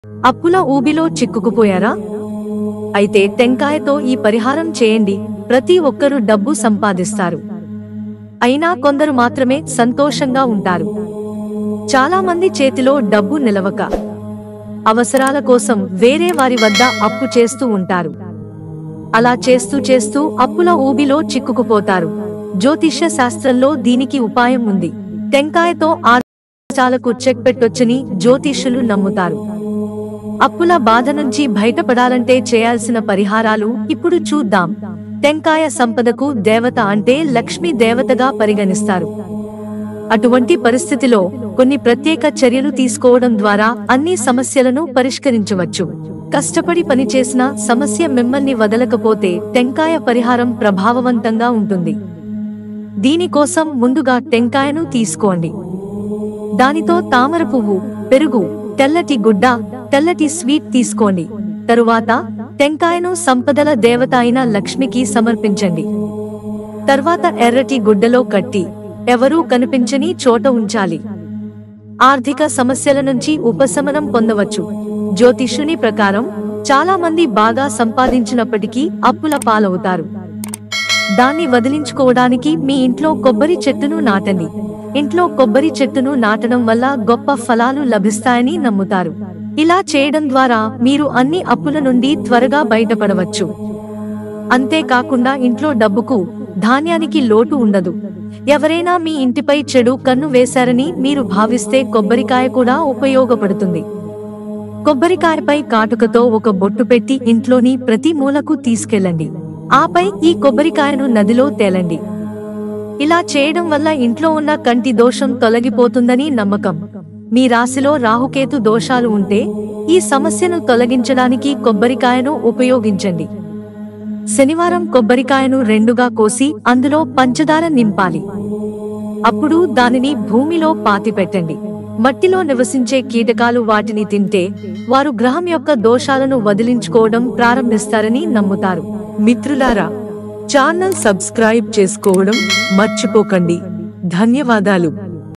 అప్పుల ఊబిలో చిక్కుకుపోయారా అయితే టెంకాయతో ఈ పరిహారం చేయండి ప్రతి ఒక్కరూ డబ్బు సంపాదిస్తారు అయినా కొందరు మాత్రమే సంతోషంగా ఉంటారు చాలా మంది చేతిలో డబ్బు నిలవక అవసరాల కోసం వేరే వారి వద్ద అప్పు చేస్తూ ఉంటారు అలా చేస్తూ చేస్తూ అప్పుల ఊబిలో చిక్కుకుపోతారు జ్యోతిష్య శాస్త్రంలో దీనికి ఉపాయం ఉంది టెంకాయతో ఆచాలకు చెక్ పెట్టొచ్చని జ్యోతిష్యులు నమ్ముతారు అప్పుల బాధ నుంచి బయటపడాలంటే చేయాల్సిన పరిహారాలు ఇప్పుడు చూద్దాం టెంకాయ సంపదకు దేవత అంటే లక్ష్మీ దేవతగా పరిగణిస్తారు అటువంటి పరిస్థితిలో కొన్ని ప్రత్యేక చర్యలు తీసుకోవడం ద్వారా అన్ని సమస్యలను పరిష్కరించవచ్చు కష్టపడి పనిచేసిన సమస్య మిమ్మల్ని వదలకపోతే టెంకాయ పరిహారం ప్రభావవంతంగా ఉంటుంది దీనికోసం ముందుగా టెంకాయను తీసుకోండి దానితో తామర పువ్వు పెరుగు తెల్లటి గుడ్డ తెల్లటి స్వీట్ తీసుకోండి తరువాత టెంకాయను సంపదల దేవత అయిన లక్ష్మికి సమర్పించండి తర్వాత ఎర్రటి గుడ్డలో కట్టి ఎవరూ కనిపించని చోట ఉంచాలి ఆర్థిక సమస్యల నుంచి ఉపశమనం పొందవచ్చు జ్యోతిష్యుని ప్రకారం చాలా మంది బాగా సంపాదించినప్పటికీ అప్పుల పాలవుతారు దాన్ని వదిలించుకోవడానికి మీ ఇంట్లో కొబ్బరి చెట్టును నాటండి ఇంట్లో కొబ్బరి చెట్టును నాటడం వల్ల గొప్ప ఫలాలు లభిస్తాయని నమ్ముతారు ఇలా చేయడం ద్వారా మీరు అన్ని అప్పుల నుండి త్వరగా బయటపడవచ్చు అంతేకాకుండా ఇంట్లో డబ్బుకు ధాన్యానికి లోటు ఉండదు ఎవరైనా మీ ఇంటిపై చెడు కన్ను వేశారని మీరు భావిస్తే కొబ్బరికాయ కూడా ఉపయోగపడుతుంది కొబ్బరికాయపై కాటుకతో ఒక బొట్టు పెట్టి ఇంట్లోని ప్రతి మూలకు తీసుకెళ్ళండి ఆపై ఈ కొబ్బరికాయను నదిలో తేలండి ఇలా చేయడం వల్ల ఇంట్లో ఉన్న కంటి దోషం తొలగిపోతుందని నమ్మకం మీ రాశిలో రాహుకేతు దోషాలు ఉంటే ఈ సమస్యను తొలగించడానికి కొబ్బరికాయను ఉపయోగించండి శనివారం కొబ్బరికాయను రెండుగా కోసి అందులో పంచదార నింపాలి అప్పుడు దానిని భూమిలో పాతిపెట్టండి మట్టిలో నివసించే కీటకాలు వాటిని తింటే వారు గ్రహం యొక్క దోషాలను వదిలించుకోవడం ప్రారంభిస్తారని నమ్ముతారు మిత్రులారా ఛానల్ సబ్స్క్రైబ్ చేసుకోవడం మర్చిపోకండి ధన్యవాదాలు